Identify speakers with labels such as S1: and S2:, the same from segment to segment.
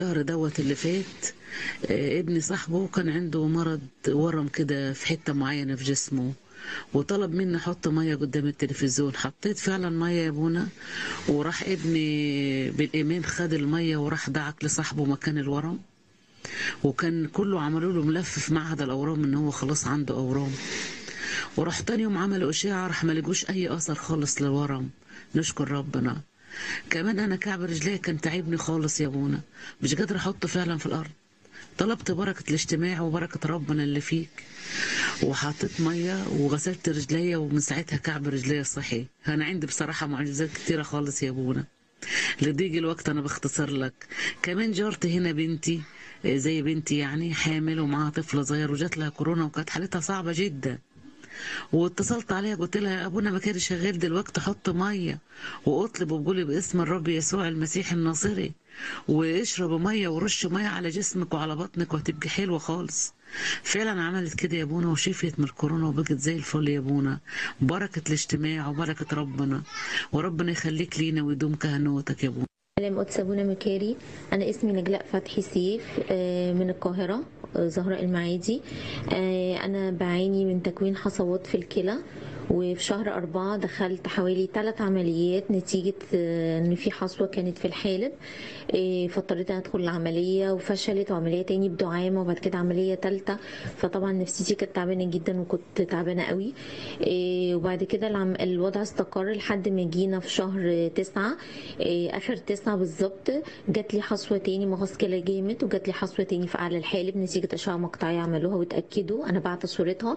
S1: الشهر دوت اللي فات آه، ابني صاحبه كان عنده مرض ورم كده في حتة معينة في جسمه وطلب مني احط ميه قدام التلفزيون حطيت فعلا ميه يا ابونا وراح ابني بالايمان خد الميه وراح دعك لصاحبه مكان الورم وكان كله عملوا له ملف في معهد الاورام ان هو خلاص عنده اورام وراح تاني يوم عملوا اشعه راح ما لقوش اي اثر خالص للورم نشكر ربنا كمان انا كعب رجلي كان تعبني خالص يا ابونا مش قادره احطه فعلا في الارض طلبت بركة الاجتماع وبركة ربنا اللي فيك وحطيت مية وغسلت رجليا ومن ساعتها كعب رجليا صحي أنا عندي بصراحة معجزات كتيرة خالص يا أبونا لضيق الوقت أنا بختصر لك كمان جارتي هنا بنتي آه، زي بنتي يعني حامل ومعاها طفل صغير وجات لها كورونا وكانت حالتها صعبة جدا واتصلت عليها قلت لها يا ابونا ما كان شغال دلوقتي حط ميه واطلب وقولي باسم الرب يسوع المسيح الناصري واشرب ميه ورش ميه على جسمك وعلى بطنك وهتبقي حلوه خالص فعلا عملت كده يا ابونا وشفيت من الكورونا وبقت زي الفل يا ابونا بركه الاجتماع وبركه ربنا وربنا يخليك لينا ويدوم كهنوتك يا ابونا
S2: سلام قدس أبونا مكاري أنا اسمي نجلاء فتحي سيف آه، من القاهرة آه، زهراء المعادي آه، أنا بعاني من تكوين حصوات في الكلى وفي شهر أربعة دخلت حوالي ثلاث عمليات نتيجة آه، إن في حصوة كانت في الحالب آه، فاضطريت أدخل العملية وفشلت وعملية تاني بدعامة وبعد كده عملية تالتة فطبعا نفسيتي كانت تعبانة جدا وكنت تعبانة قوي آه، وبعد كده العم- الوضع استقر لحد ما جينا في شهر تسعة آه، آخر تسعة بالظبط جات لي حصوة تاني مغص كلى جامد وجات لي حصوة تاني في أعلى الحالب نتيجة أشعة مقطعية عملوها وتأكدوا أنا بعت صورتها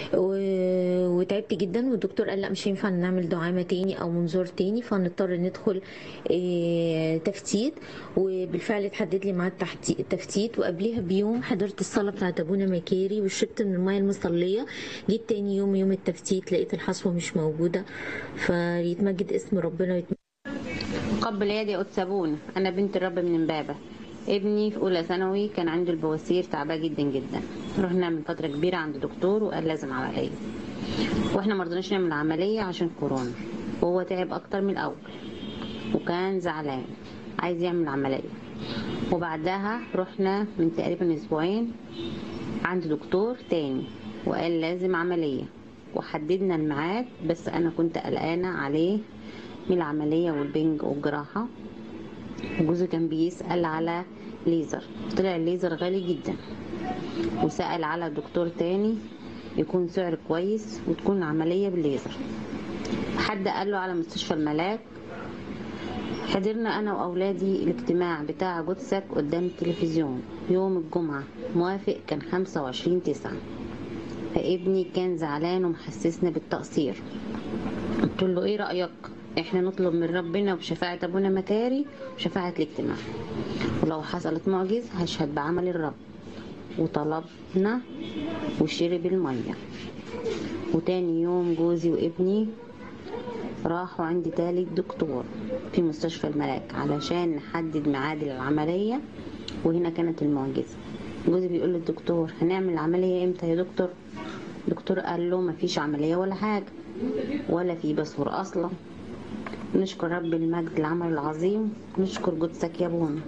S2: و- وتعبت جدا والدكتور قال لا مش هينفع نعمل دعامة تاني أو منظار تاني فنضطر ندخل آه، تفتيت وبالفعل اتحدد لي ميعاد تحت- التفتيت وقبليها بيوم حضرت الصلاة بتاعت أبونا مكاري وشربت من المية المصلية جيت تاني يوم يوم التفتيت لقيت الحصوة مش موجودة فيتمجد اسم ربنا ويتمجد
S3: قبل يدي أتسابون أنا بنت الرب من امبابة ابني في أولى ثانوي كان عنده البواسير تعباه جدا جدا رحنا من فترة كبيرة عند دكتور وقال لازم عملية واحنا مرضناش نعمل عملية عشان كورونا وهو تعب أكتر من الأول وكان زعلان عايز يعمل عملية وبعدها رحنا من تقريبا أسبوعين عند دكتور تاني وقال لازم عملية وحددنا الميعاد بس أنا كنت قلقانة عليه من العملية والبنج والجراحة وجوزي كان بيسأل على ليزر طلع الليزر غالي جدا وسأل على دكتور تاني يكون سعر كويس وتكون العملية بالليزر حد قال له على مستشفى الملاك حضرنا أنا وأولادي الاجتماع بتاع جثك قدام التلفزيون يوم الجمعة موافق كان خمسة وعشرين تسعة فابني كان زعلان ومحسسنا بالتقصير قلت له ايه رأيك احنا نطلب من ربنا وبشفاعة ابونا مكاري وشفاعة الاجتماع ولو حصلت معجزة هشهد بعمل الرب وطلبنا وشرب المية وتاني يوم جوزي وابني راحوا عند تالت دكتور في مستشفى الملاك علشان نحدد ميعاد العملية وهنا كانت المعجزة جوزي بيقول للدكتور هنعمل العملية امتى يا دكتور الدكتور قال له مفيش عملية ولا حاجة ولا في بثور اصلا نشكر رب المجد العمل العظيم نشكر قدسك يا ابونا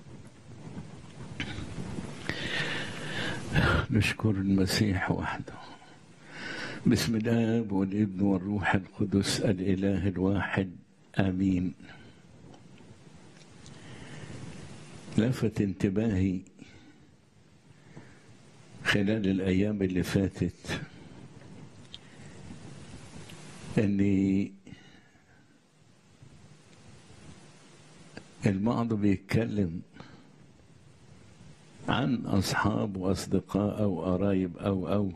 S4: نشكر المسيح وحده بسم الاب والابن والروح القدس الاله الواحد امين لفت انتباهي خلال الايام اللي فاتت اني البعض بيتكلم عن أصحاب وأصدقاء أو قرايب أو أو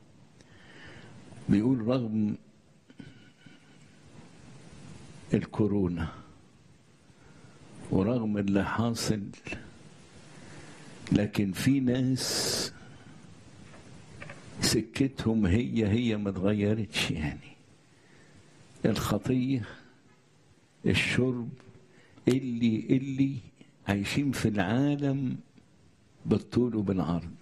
S4: بيقول رغم الكورونا ورغم اللي حاصل لكن في ناس سكتهم هي هي ما اتغيرتش يعني الخطية الشرب اللي اللي عايشين في العالم بالطول وبالعرض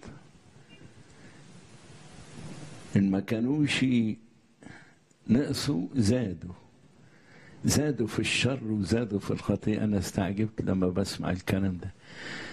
S4: إن ما كانوش نقصوا زادوا زادوا في الشر وزادوا في الخطيئة أنا استعجبت لما بسمع الكلام ده